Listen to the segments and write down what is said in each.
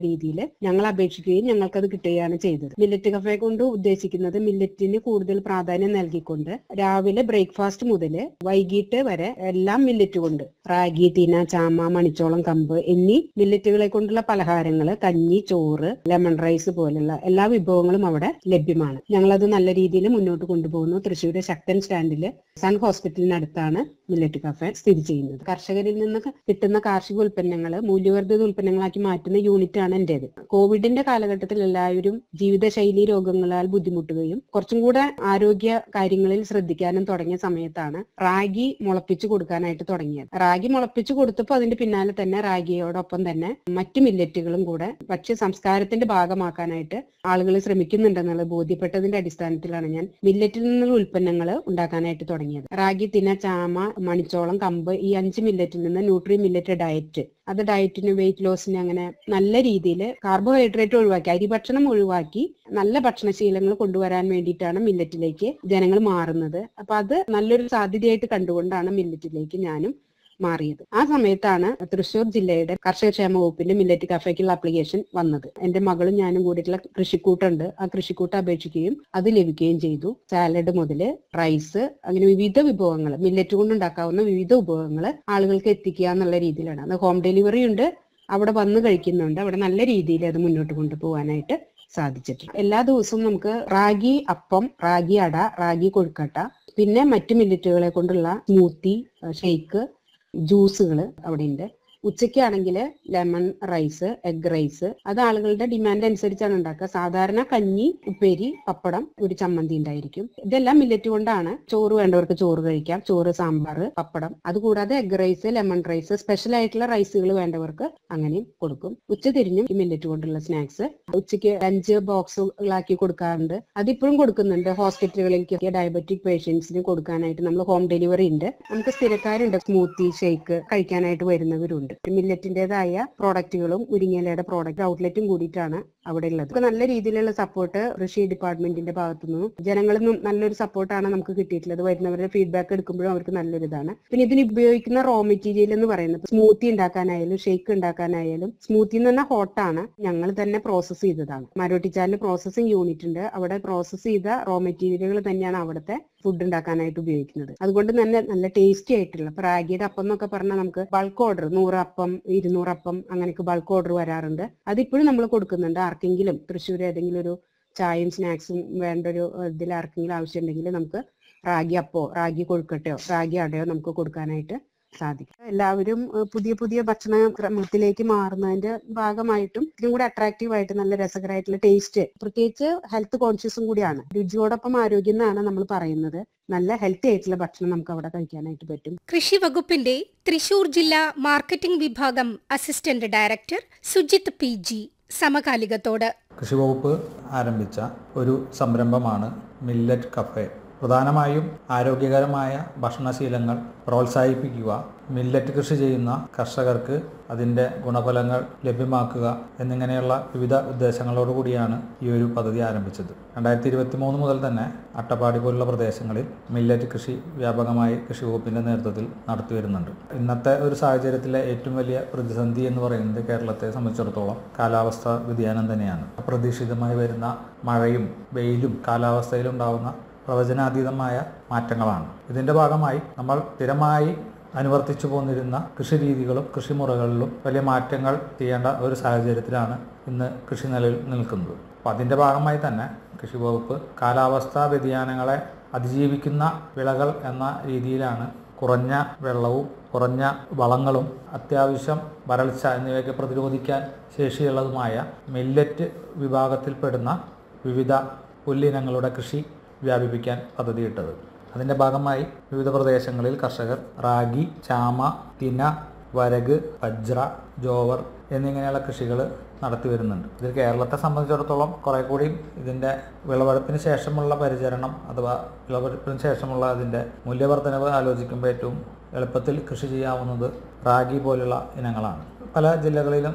രീതിയിൽ ഞങ്ങൾ അപേക്ഷിക്കുകയും ഞങ്ങൾക്കത് കിട്ടുകയാണ് ചെയ്തത് മില്ലറ്റ് കഫേ കൊണ്ട് ഉദ്ദേശിക്കുന്നത് മില്ലറ്റിന് കൂടുതൽ പ്രാധാന്യം നൽകിക്കൊണ്ട് രാവിലെ ബ്രേക്ക്ഫാസ്റ്റ് മുതൽ വൈകിട്ട് വരെ എല്ലാം മില്ലറ്റ് കൊണ്ട് റാഗി തിന ചാമ മണിച്ചോളം കമ്പ് എന്നീ മില്ലറ്റുകളെ കൊണ്ടുള്ള പലഹാരങ്ങൾ കഞ്ഞി ചോറ് ലെമൺ റൈസ് പോലുള്ള എല്ലാ വിഭവങ്ങളും അവിടെ ലഭ്യമാണ് ഞങ്ങളത് നല്ല രീതിയിൽ മുന്നോട്ട് കൊണ്ടുപോകുന്നു തൃശ്ശൂർ ശക്തൻ സ്റ്റാൻഡിൽ സൺ ഹോസ്പിറ്റലിനടുത്താണ് മില്ലറ്റ് കഫേ സ്ഥിതി ചെയ്യുന്നത് കർഷകരിൽ നിന്ന് കിട്ടുന്ന കാർഷിക ഉൽപ്പന്നങ്ങൾ മൂല്യവർദ്ധിത ഉൽപ്പന്നങ്ങളാക്കി മാറ്റുന്ന യൂണിറ്റാണ് എന്റേത് കോവിഡിന്റെ കാലഘട്ടത്തിൽ എല്ലാവരും ജീവിതശൈലി രോഗങ്ങളാൽ ബുദ്ധിമുട്ടുകയും കുറച്ചും കൂടെ ആരോഗ്യ കാര്യങ്ങളിൽ ശ്രദ്ധിക്കാനും തുടങ്ങിയ സമയത്താണ് റാഗി മുളപ്പിച്ചു കൊടുക്കാനായിട്ട് തുടങ്ങിയത് റാഗി മുളപ്പിച്ചു കൊടുത്തപ്പോൾ അതിന്റെ പിന്നാലെ തന്നെ റാഗിയോടൊപ്പം തന്നെ മറ്റു മില്ലറ്റുകളും കൂടെ ഭക്ഷ്യ സംസ്കാരത്തിന്റെ ഭാഗമാക്കാനായിട്ട് ആളുകൾ ശ്രമിക്കുന്നുണ്ടെന്നുള്ളത് ബോധ്യപ്പെട്ടതിന്റെ അടിസ്ഥാനത്തിലാണ് ഞാൻ മില്ലറ്റിൽ നിന്നുള്ള ഉൽപ്പന്നങ്ങൾ ഉണ്ടാക്കാനായിട്ട് തുടങ്ങിയത് റാഗി തിന ചാമ മണിച്ചോളം കമ്പ് ഈ അഞ്ച് മില്ലറ്റിൽ നിന്ന് ന്യൂട്രി മില്ലറ്റ് ഡയറ്റ് അത് ഡയറ്റിന് വെയിറ്റ് ലോസിന് അങ്ങനെ നല്ല രീതിയിൽ കാർബോഹൈഡ്രേറ്റ് ഒഴിവാക്കി അരിഭക്ഷണം ഒഴിവാക്കി നല്ല ഭക്ഷണശീലങ്ങൾ കൊണ്ടുവരാൻ വേണ്ടിയിട്ടാണ് മില്ലറ്റിലേക്ക് ജനങ്ങൾ മാറുന്നത് അപ്പൊ അത് നല്ലൊരു സാധ്യതയായിട്ട് കണ്ടുകൊണ്ടാണ് മില്ലറ്റിലേക്ക് ഞാനും മാറിയത് ആ സമയത്താണ് തൃശൂർ ജില്ലയുടെ കർഷക ക്ഷേമ വകുപ്പിന്റെ മില്ലറ്റ് കഫേക്കുള്ള ആപ്ലിക്കേഷൻ വന്നത് എന്റെ മകളും ഞാനും കൂടിയിട്ടുള്ള കൃഷിക്കൂട്ടുണ്ട് ആ കൃഷിക്കൂട്ട് അപേക്ഷിക്കുകയും അത് ലഭിക്കുകയും ചെയ്തു സാലഡ് മുതൽ റൈസ് അങ്ങനെ വിവിധ വിഭവങ്ങൾ മില്ലറ്റ് കൊണ്ട് ഉണ്ടാക്കാവുന്ന വിവിധ വിഭവങ്ങൾ ആളുകൾക്ക് എത്തിക്കുക എന്നുള്ള രീതിയിലാണ് അത് ഹോം ഡെലിവറി ഉണ്ട് അവിടെ വന്ന് കഴിക്കുന്നുണ്ട് അവിടെ നല്ല രീതിയിൽ അത് മുന്നോട്ട് കൊണ്ടുപോകാനായിട്ട് സാധിച്ചിട്ടുണ്ട് എല്ലാ ദിവസവും നമുക്ക് റാഗി അപ്പം റാഗി അട റാഗി കൊഴുക്കട്ട പിന്നെ മറ്റു മില്ലറ്റുകളെ കൊണ്ടുള്ള സ്മൂത്തി ഷെയ്ക്ക് ജ്യൂസുകൾ അവിടെ ഉണ്ട് ഉച്ചയ്ക്കാണെങ്കിൽ ലെമൺ റൈസ് എഗ് റൈസ് അത് ആളുകളുടെ ഡിമാൻഡ് അനുസരിച്ചാണ് ഉണ്ടാക്കുക സാധാരണ കഞ്ഞി ഉപ്പേരി പപ്പടം ഒരു ചമ്മന്തി ഉണ്ടായിരിക്കും ഇതെല്ലാം മില്ലറ്റ് കൊണ്ടാണ് ചോറ് വേണ്ടവർക്ക് ചോറ് കഴിക്കാം ചോറ് സാമ്പാർ പപ്പടം അതുകൂടാതെ egg rice lemon rice special ആയിട്ടുള്ള റൈസുകൾ വേണ്ടവർക്ക് അങ്ങനെയും കൊടുക്കും ഉച്ച തിരിഞ്ഞും ഈ മില്ലറ്റ് കൊണ്ടുള്ള സ്നാക്സ് ഉച്ചയ്ക്ക് ലഞ്ച് ബോക്സുകളാക്കി കൊടുക്കാറുണ്ട് അതിപ്പോഴും കൊടുക്കുന്നുണ്ട് ഹോസ്പിറ്റലുകളിലേക്ക് ഡയബറ്റിക് പേഷ്യൻസിന് കൊടുക്കാനായിട്ട് നമ്മൾ ഹോം ഡെലിവറി ഉണ്ട് നമുക്ക് സ്ഥിരക്കാരുണ്ട് സ്മൂത്തി ഷേക്ക് കഴിക്കാനായിട്ട് വരുന്നവരുണ്ട് മില്ലറ്റിന്റേതായ പ്രോഡക്റ്റുകളും മുരിങ്ങയിലയുടെ പ്രോഡക്റ്റ് ഔട്ട്ലെറ്റും കൂടിയിട്ടാണ് അവിടെ ഉള്ളത് നമുക്ക് നല്ല രീതിയിലുള്ള സപ്പോർട്ട് കൃഷി ഡിപ്പാർട്ട്മെന്റിന്റെ ഭാഗത്തു നിന്നും ജനങ്ങളിൽ നിന്നും നല്ലൊരു സപ്പോർട്ടാണ് നമുക്ക് കിട്ടിയിട്ടുള്ളത് വരുന്നവരുടെ ഫീഡ്ബാക്ക് എടുക്കുമ്പോഴും അവർക്ക് നല്ലൊരു ഇതാണ് പിന്നെ ഇതിന് ഉപയോഗിക്കുന്ന റോ മെറ്റീരിയൽ എന്ന് പറയുന്നത് സ്മൂത്തി ഉണ്ടാക്കാനായാലും ഷേക്ക് ഉണ്ടാക്കാനായാലും സ്മൂത്തി എന്ന് പറഞ്ഞാൽ ഹോട്ടാണ് ഞങ്ങൾ തന്നെ പ്രോസസ്സ് ചെയ്തതാണ് മരോട്ടിച്ചാലിൽ പ്രോസസ്സിംഗ് യൂണിറ്റ് ഉണ്ട് അവിടെ പ്രോസസ്സ് ചെയ്ത റോ മെറ്റീരിയലുകൾ തന്നെയാണ് അവിടുത്തെ ഫുഡ് ഉണ്ടാക്കാനായിട്ട് ഉപയോഗിക്കുന്നത് അതുകൊണ്ട് തന്നെ നല്ല ടേസ്റ്റി ആയിട്ടുള്ള ഇപ്പൊ റാഗിയുടെ അപ്പം എന്നൊക്കെ പറഞ്ഞാൽ നമുക്ക് ബൾക്ക് ഓർഡർ നൂറ് അപ്പം ഇരുന്നൂറ് അപ്പം അങ്ങനെയൊക്കെ ബൾക്ക് ഓർഡർ വരാറുണ്ട് അതിപ്പോഴും നമ്മൾ കൊടുക്കുന്നുണ്ട് ആർക്കെങ്കിലും തൃശ്ശൂർ ഏതെങ്കിലും ഒരു ചായയും സ്നാക്സും വേണ്ട ഒരു ഇതിൽ ആർക്കെങ്കിലും ആവശ്യമുണ്ടെങ്കിൽ നമുക്ക് റാഗി അപ്പോ റാഗി കൊഴുക്കട്ടയോ റാഗി അടയോ നമുക്ക് കൊടുക്കാനായിട്ട് സാധിക്കും എല്ലാവരും ഏഹ്, പുതിയ പുതിയ ഭക്ഷണ ക്രമത്തിലേക്ക് മാറുന്നതിന്റെ ഭാഗമായിട്ടും ഇതിനും കൂടെ അട്രാക്റ്റീവ് ആയിട്ട് നല്ല രസകരമായിട്ടുള്ള ടേസ്റ്റ് പ്രത്യേകിച്ച് ഹെൽത്ത് കോൺഷ്യസും കൂടിയാണ് രുചിയോടൊപ്പം ആരോഗ്യം എന്നാണ് നമ്മൾ പറയുന്നത് നല്ല ഹെൽത്തി ആയിട്ടുള്ള ഭക്ഷണം നമുക്ക് അവിടെ കഴിക്കാനായിട്ട് പറ്റും കൃഷി വകുപ്പിന്റെ തൃശൂർ ജില്ലാ മാർക്കറ്റിംഗ് വിഭാഗം assistant director Sujith P G സമകാലികത്തോട് കൃഷിവകുപ്പ് ആരംഭിച്ച ഒരു സംരംഭമാണ് മില്ലറ്റ് കഫേ പ്രധാനമായും ആരോഗ്യകരമായ ഭക്ഷണശീലങ്ങൾ പ്രോത്സാഹിപ്പിക്കുക മില്ലറ്റ് കൃഷി ചെയ്യുന്ന കർഷകർക്ക് അതിൻ്റെ ഗുണഫലങ്ങൾ ലഭ്യമാക്കുക എന്നിങ്ങനെയുള്ള വിവിധ ഉദ്ദേശങ്ങളോടു കൂടിയാണ് ഈ ഒരു പദ്ധതി ആരംഭിച്ചത് രണ്ടായിരത്തി ഇരുപത്തി മൂന്ന് മുതൽ തന്നെ അട്ടപ്പാടി പോലുള്ള പ്രദേശങ്ങളിൽ മില്ലറ്റ് കൃഷി വ്യാപകമായി കൃഷി വകുപ്പിൻ്റെ നേതൃത്വത്തിൽ നടത്തി വരുന്നുണ്ട് ഇന്നത്തെ ഒരു സാഹചര്യത്തിലെ ഏറ്റവും വലിയ പ്രതിസന്ധി എന്ന് പറയുന്നത് കേരളത്തെ സംബന്ധിച്ചിടത്തോളം കാലാവസ്ഥ വ്യതിയാനം തന്നെയാണ് അപ്രതീക്ഷിതമായി വരുന്ന മഴയും വെയിലും കാലാവസ്ഥയിലുണ്ടാവുന്ന പ്രവചനാതീതമായ മാറ്റങ്ങളാണ് ഇതിൻ്റെ ഭാഗമായി നമ്മൾ സ്ഥിരമായി അനുവർത്തിച്ചു പോന്നിരുന്ന കൃഷി രീതികളും കൃഷിമുറകളിലും വലിയ മാറ്റങ്ങൾ ചെയ്യേണ്ട ഒരു സാഹചര്യത്തിലാണ് ഇന്ന് കൃഷി നിലയിൽ നിൽക്കുന്നത് അപ്പോൾ അതിൻ്റെ ഭാഗമായി തന്നെ കൃഷി വകുപ്പ് കാലാവസ്ഥാ വ്യതിയാനങ്ങളെ അതിജീവിക്കുന്ന വിളകൾ എന്ന രീതിയിലാണ് കുറഞ്ഞ വെള്ളവും കുറഞ്ഞ വളങ്ങളും അത്യാവശ്യം വരൾച്ച എന്നിവയൊക്കെ പ്രതിരോധിക്കാൻ ശേഷിയുള്ളതുമായ മില്ലറ്റ് വിഭാഗത്തിൽപ്പെടുന്ന വിവിധ പുല്ലിനങ്ങളുടെ കൃഷി വ്യാപിപ്പിക്കാൻ പദ്ധതിയിട്ടത് അതിൻ്റെ ഭാഗമായി വിവിധ പ്രദേശങ്ങളിൽ കർഷകർ റാഗി ചാമ തിന വരക് വജ്ര ജോവർ എന്നിങ്ങനെയുള്ള കൃഷികൾ നടത്തി വരുന്നുണ്ട് ഇതിൽ കേരളത്തെ സംബന്ധിച്ചിടത്തോളം കുറെ കൂടി ഇതിൻ്റെ വിളവെടുപ്പിന് ശേഷമുള്ള പരിചരണം അഥവാ വിളവെടുപ്പിന് ശേഷമുള്ള അതിൻ്റെ മൂല്യവർദ്ധനവ് ആലോചിക്കുമ്പോൾ ഏറ്റവും എളുപ്പത്തിൽ കൃഷി ചെയ്യാവുന്നത് റാഗി പോലുള്ള ഇനങ്ങളാണ് പല ജില്ലകളിലും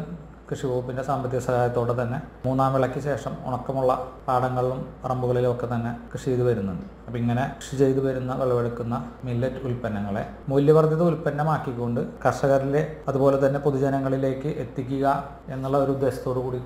കൃഷി വകുപ്പിൻ്റെ സാമ്പത്തിക സഹായത്തോടെ തന്നെ മൂന്നാം വിളയ്ക്ക് ശേഷം ഉണക്കമുള്ള പാടങ്ങളിലും പറമ്പുകളിലും ഒക്കെ തന്നെ കൃഷി ചെയ്തു വരുന്നുണ്ട് അപ്പം ഇങ്ങനെ കൃഷി ചെയ്തു വരുന്ന വിളവെടുക്കുന്ന മില്ലറ്റ് ഉൽപ്പന്നങ്ങളെ മൂല്യവർദ്ധിത ഉൽപ്പന്നമാക്കിക്കൊണ്ട് കർഷകരിലെ അതുപോലെ തന്നെ പൊതുജനങ്ങളിലേക്ക് എത്തിക്കുക എന്നുള്ള ഒരു ഉദ്ദേശത്തോടു കൂടി